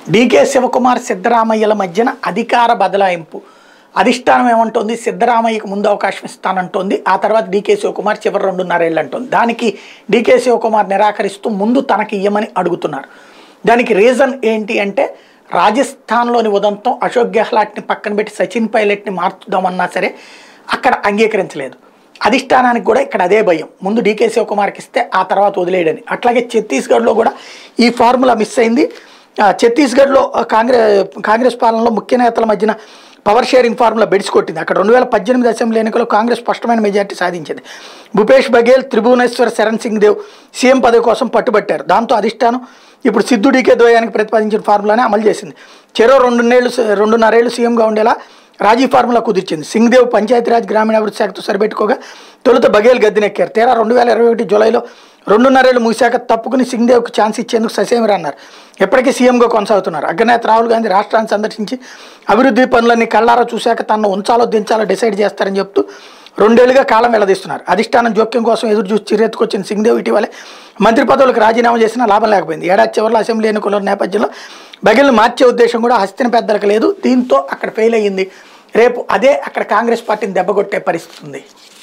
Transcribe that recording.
DK Shivakumar సిద్ధరామయ్యల మధ్యన అధికార బదలాయింపు అధిష్టానం ఏమంటోంది సిద్ధరామయ్యకు ముందు అవకాశం ఇస్తానంటోంది ఆ తర్వాత డీకే శివకుమార్ చివరి రెండున్నరేళ్ళు అంటోంది దానికి డీకే శివకుమార్ నిరాకరిస్తూ ముందు తనకి ఇయ్యమని అడుగుతున్నారు దానికి రీజన్ ఏంటి అంటే రాజస్థాన్లోని ఉదంతం అశోక్ గెహ్లాట్ని పక్కన పెట్టి సచిన్ పైలట్ని మార్చుదామన్నా సరే అక్కడ అంగీకరించలేదు అధిష్టానానికి కూడా ఇక్కడ అదే భయం ముందు డీకే శివకుమార్కి ఇస్తే ఆ తర్వాత వదిలేయడని అట్లాగే ఛత్తీస్గఢ్లో కూడా ఈ ఫార్ములా మిస్ అయింది ఆ, ఛత్తీస్గఢ్లో ఆ, కాంగ్రెస్ కాంగ్రెస్ పాలనలో ముఖ్య నేతల మధ్యన పవర్ షేరింగ్ ఫార్ములా బెడిసి కొట్టింది అక్కడ రెండు వేల పద్దెనిమిది అసెంబ్లీ ఎన్నికల్లో కాంగ్రెస్ స్పష్టమైన మెజార్టీ సాధించింది భూపేష్ బఘేల్ త్రిభువనేశ్వర్ శరణ్ సింగ్ దేవ్ సీఎం పదవి కోసం పట్టుబట్టారు దాంతో అధిష్టానం ఇప్పుడు సిద్ధు డీకే ద్వయానికి ప్రతిపాదించిన ఫార్ములానే అమలు చేసింది చెరో రెండున్నేళ్ళు రెండున్నరేళ్లు సీఎంగా ఉండేలా రాజీ ఫార్ములా కుదిర్చింది సింగ్ దేవ్ పంచాయతీరాజ్ గ్రామీణాభివృద్ధి శాఖతో సరిపెట్టుకోగా తొలుత బఘేల్ గద్దెనెక్కారు తీరా రెండు వేల ఇరవై ఒకటి జూలైలో రెండున్నరేళ్లు ముగిశాక తప్పుకుని సింగ్ దేవ్కి ఛాన్స్ ఇచ్చేందుకు ససేమిరా అన్నారు ఎప్పటికీ సీఎంగా కొనసాగుతున్నారు అగ్రనేత రాహుల్ గాంధీ రాష్ట్రాన్ని సందర్శించి అభివృద్ధి పనులన్నీ కళ్ళారా చూశాక తనను ఉంచాలో దించాలో డిసైడ్ చేస్తారని చెప్తూ రెండేళ్లుగా కాలం వెల్లదీస్తున్నారు అధిష్టానం జోక్యం కోసం ఎదురు చూసి చిరెత్తుకొచ్చిన సింగ్దేవ్ ఇటీవలే మంత్రి పదవులకు రాజీనామా చేసినా లాభం లేకపోయింది ఏడాది చివరిలో అసెంబ్లీ ఎన్నికల నేపథ్యంలో బగిల్ని మార్చే ఉద్దేశం కూడా హస్తిన పెద్దలకు లేదు దీంతో అక్కడ ఫెయిల్ అయ్యింది రేపు అదే అక్కడ కాంగ్రెస్ పార్టీని దెబ్బకొట్టే పరిస్థితి ఉంది